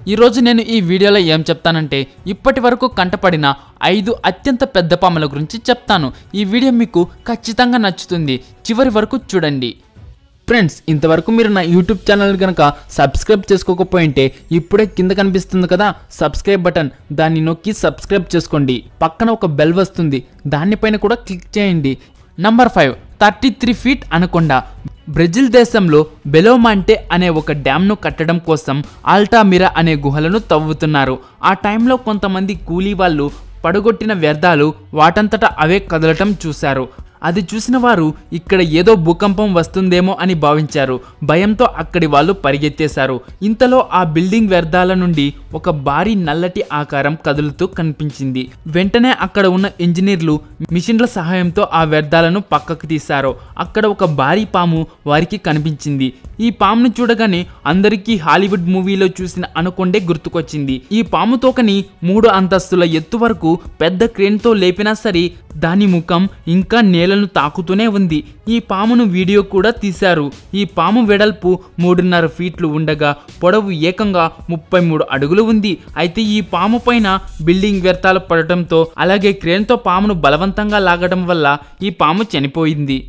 ఈరోజు నేను ఈ వీడియోలో ఏం చెప్తానంటే ఇప్పటి వరకు కంటపడిన ఐదు అత్యంత పెద్ద పాముల గురించి చెప్తాను ఈ వీడియో మీకు ఖచ్చితంగా నచ్చుతుంది చివరి వరకు చూడండి ఫ్రెండ్స్ ఇంతవరకు మీరు నా యూట్యూబ్ ఛానల్ కనుక సబ్స్క్రైబ్ చేసుకోకపోయింటే ఇప్పుడే కింద కనిపిస్తుంది కదా సబ్స్క్రైబ్ బటన్ దాన్ని నొక్కి సబ్స్క్రైబ్ చేసుకోండి పక్కన ఒక బెల్ వస్తుంది దానిపైన కూడా క్లిక్ చేయండి number five thirty three feet anaconda Brazil దేశంలో బెలోమాంటే అనే ఒక డ్యామ్ను కట్టడం కోసం ఆల్టామిరా అనే గుహలను తవ్వుతున్నారు ఆ టైంలో కొంతమంది కూలీ వాళ్ళు పడగొట్టిన వ్యర్థాలు వాటంతటా అవే కదలటం చూశారు అది చూసిన వారు ఇక్కడ ఏదో భూకంపం వస్తుందేమో అని భావించారు భయంతో అక్కడి వాళ్ళు పరిగెత్తేశారు ఇంతలో ఆ బిల్డింగ్ వ్యర్థాల నుండి ఒక భారీ నల్లటి ఆకారం కదులుతూ కనిపించింది వెంటనే అక్కడ ఉన్న ఇంజనీర్లు మిషన్ల సహాయంతో ఆ వ్యర్థాలను పక్కకు తీశారు అక్కడ ఒక భారీ పాము వారికి కనిపించింది ఈ పామును చూడగానే అందరికీ హాలీవుడ్ మూవీలో చూసిన అనుకొండే గుర్తుకొచ్చింది ఈ పాము తోకని మూడు అంతస్తుల ఎత్తు వరకు పెద్ద క్రేన్తో లేపినా సరే దాని ముఖం ఇంకా నేలను తాకుతూనే ఉంది ఈ పామును వీడియో కూడా తీశారు ఈ పాము వెడల్పు మూడున్నర ఫీట్లు ఉండగా పొడవు ఏకంగా ముప్పై మూడు అడుగులు ఉంది అయితే ఈ పాము పైన బిల్డింగ్ వ్యర్థాలు పడటంతో అలాగే క్రేన్తో పామును బలవంతంగా లాగడం వల్ల ఈ పాము చనిపోయింది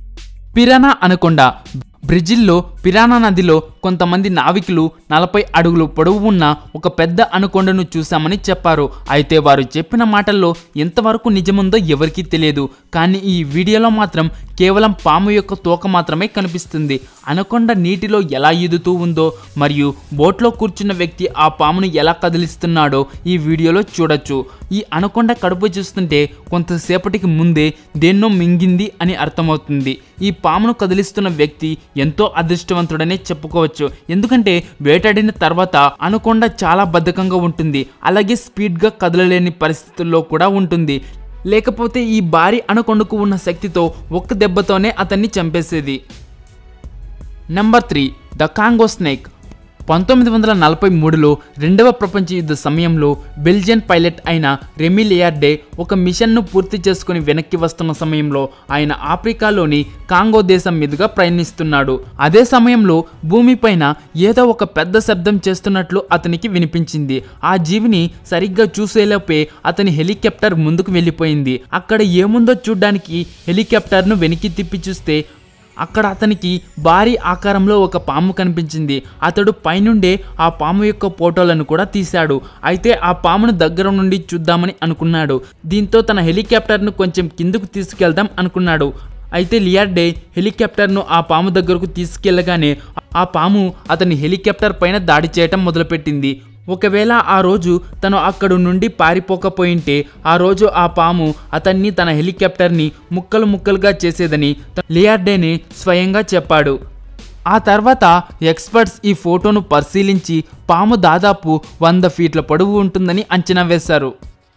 పిరానా అనకొండ బ్రెజిల్లో పిరానా నదిలో కొంతమంది నావికులు నలభై అడుగులు పొడవు ఉన్న ఒక పెద్ద అనుకొండను చూశామని చెప్పారు అయితే వారు చెప్పిన మాటల్లో ఎంతవరకు నిజముందో ఎవరికీ తెలియదు కానీ ఈ వీడియోలో మాత్రం కేవలం పాము యొక్క తోక మాత్రమే కనిపిస్తుంది అనకొండ నీటిలో ఎలా ఈదుతూ ఉందో మరియు బోట్లో కూర్చున్న వ్యక్తి ఆ పామును ఎలా కదిలిస్తున్నాడో ఈ వీడియోలో చూడొచ్చు ఈ అనకొండ కడుపు చూస్తుంటే కొంతసేపటికి ముందే దేన్నో మింగింది అని అర్థమవుతుంది ఈ పామును కదిలిస్తున్న వ్యక్తి ఎంతో అదృష్టవంతుడనే చెప్పుకోవచ్చు ఎందుకంటే వేటాడిన తర్వాత అనకొండ చాలా బద్ధకంగా ఉంటుంది అలాగే స్పీడ్గా కదలలేని పరిస్థితుల్లో కూడా ఉంటుంది లేకపోతే ఈ భారీ అనకొండకు ఉన్న శక్తితో ఒక్క దెబ్బతోనే అతన్ని చంపేసేది number three the Congo snake పంతొమ్మిది వందల నలభై మూడులో రెండవ ప్రపంచ యుద్ధ సమయంలో బెల్జియన్ పైలట్ అయిన రెమీ లియార్డే ఒక మిషన్ను పూర్తి చేసుకుని వెనక్కి వస్తున్న సమయంలో ఆయన ఆఫ్రికాలోని కాంగో దేశం మీదుగా ప్రయాణిస్తున్నాడు అదే సమయంలో భూమిపైన ఏదో ఒక పెద్ద శబ్దం చేస్తున్నట్లు అతనికి వినిపించింది ఆ జీవిని సరిగ్గా చూసేలోపే అతని హెలికాప్టర్ ముందుకు వెళ్ళిపోయింది అక్కడ ఏముందో చూడ్డానికి హెలికాప్టర్ను వెనక్కి తిప్పి చూస్తే అక్కడ అతనికి భారీ ఆకారంలో ఒక పాము కనిపించింది అతడు పైనుండే ఆ పాము యొక్క ఫోటోలను కూడా తీశాడు అయితే ఆ పామును దగ్గర నుండి చూద్దామని అనుకున్నాడు దీంతో తన హెలికాప్టర్ను కొంచెం కిందకు తీసుకెళ్దాం అనుకున్నాడు అయితే లియార్డే హెలికాప్టర్ను ఆ పాము దగ్గరకు తీసుకెళ్లగానే ఆ పాము అతని హెలికాప్టర్ పైన దాడి చేయటం మొదలుపెట్టింది ఒకవేళ ఆ రోజు తను అక్కడి నుండి పారిపోకపోయింటే ఆ రోజు ఆ పాము అతన్ని తన హెలికాప్టర్ని ముక్కలు ముక్కలుగా చేసేదని లియార్డేనే స్వయంగా చెప్పాడు ఆ తర్వాత ఎక్స్పర్ట్స్ ఈ ఫోటోను పరిశీలించి పాము దాదాపు వంద ఫీట్ల పొడవు ఉంటుందని అంచనా వేశారు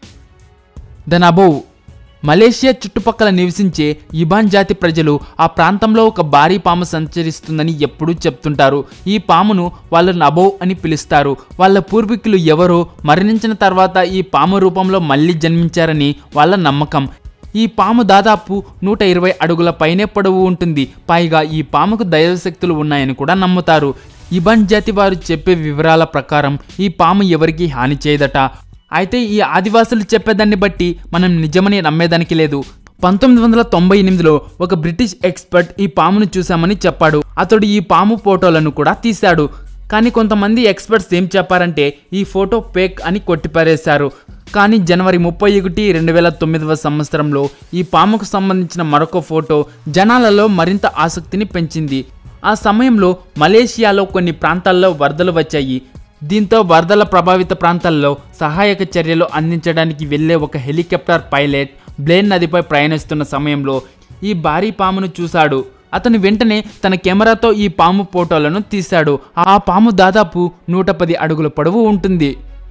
దెన్ అబౌవ్ మలేషియా చుట్టుపక్కల నివసించే ఇబాన్ జాతి ప్రజలు ఆ ప్రాంతంలో ఒక భారీ పాము సంచరిస్తుందని ఎప్పుడూ చెప్తుంటారు ఈ పామును వాళ్ళు నబౌ అని పిలుస్తారు వాళ్ళ పూర్వీకులు ఎవరో మరణించిన తర్వాత ఈ పాము రూపంలో మళ్ళీ జన్మించారని వాళ్ళ నమ్మకం ఈ పాము దాదాపు నూట ఇరవై అడుగుల పైనే పొడవు ఉంటుంది పైగా ఈ పాముకు దైవశక్తులు ఉన్నాయని కూడా నమ్ముతారు ఇబాన్ జాతి వారు చెప్పే వివరాల ప్రకారం ఈ పాము ఎవరికీ హాని చేయదట అయితే ఈ ఆదివాసులు చెప్పేదాన్ని బట్టి మనం నిజమని నమ్మేదానికి లేదు పంతొమ్మిది వందల తొంభై ఎనిమిదిలో ఒక బ్రిటిష్ ఎక్స్పర్ట్ ఈ పామును చూశామని చెప్పాడు అతడు ఈ పాము ఫోటోలను కూడా తీశాడు కానీ కొంతమంది ఎక్స్పర్ట్స్ ఏం చెప్పారంటే ఈ ఫోటో ఫేక్ అని కొట్టిపారేశారు కానీ జనవరి ముప్పై ఒకటి రెండు వేల తొమ్మిదవ సంవత్సరంలో ఈ పాముకు సంబంధించిన మరొక ఫోటో జనాలలో మరింత ఆసక్తిని పెంచింది ఆ సమయంలో మలేషియాలో కొన్ని ప్రాంతాల్లో వరదలు వచ్చాయి దీంతో వరదల ప్రభావిత ప్రాంతాల్లో సహాయక చర్యలు అందించడానికి వెళ్లే ఒక హెలికాప్టర్ పైలట్ బ్లేన్ నదిపై ప్రయాణిస్తున్న సమయంలో ఈ భారీ పామును చూశాడు అతను వెంటనే తన కెమెరాతో ఈ పాము ఫోటోలను తీశాడు ఆ పాము దాదాపు నూట పది అడుగుల పొడవు ఉంటుంది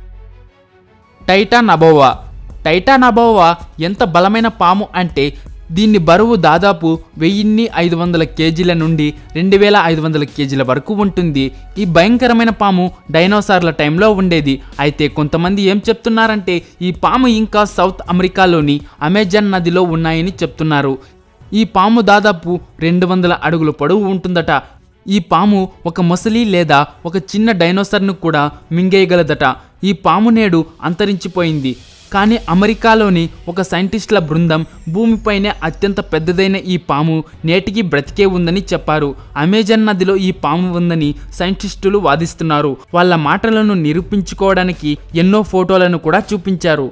టైటాన్ అబోవా టైటాన్ అబోవా ఎంత బలమైన పాము అంటే దీన్ని బరువు దాదాపు వెయ్యిన్ని ఐదు వందల కేజీల నుండి రెండు వేల ఐదు వందల కేజీల వరకు ఉంటుంది ఈ భయంకరమైన పాము డైనోసార్ల టైంలో ఉండేది అయితే కొంతమంది ఏం చెప్తున్నారంటే ఈ పాము ఇంకా సౌత్ అమెరికాలోని అమెజాన్ నదిలో ఉన్నాయని చెప్తున్నారు ఈ పాము దాదాపు రెండు వందల అడుగుల పొడవు ఉంటుందట ఈ పాము ఒక మొసలి లేదా ఒక చిన్న డైనోసర్ను కూడా మింగేయగలదట ఈ పాము నేడు అంతరించిపోయింది కానీ అమెరికాలోని ఒక సైంటిస్టుల బృందం భూమిపైనే అత్యంత పెద్దదైన ఈ పాము నేటికి బ్రతికే ఉందని చెప్పారు అమెజాన్ నదిలో ఈ పాము ఉందని సైంటిస్టులు వాదిస్తున్నారు వాళ్ళ మాటలను నిరూపించుకోవడానికి ఎన్నో ఫోటోలను కూడా చూపించారు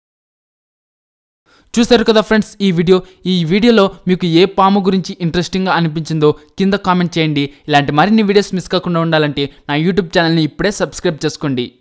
చూశారు కదా ఫ్రెండ్స్ ఈ వీడియో ఈ వీడియోలో మీకు ఏ పాము గురించి ఇంట్రెస్టింగ్గా అనిపించిందో కింద కామెంట్ చేయండి ఇలాంటి మరిన్ని వీడియోస్ మిస్ కాకుండా ఉండాలంటే నా యూట్యూబ్ ఛానల్ని ఇప్పుడే సబ్స్క్రైబ్ చేసుకోండి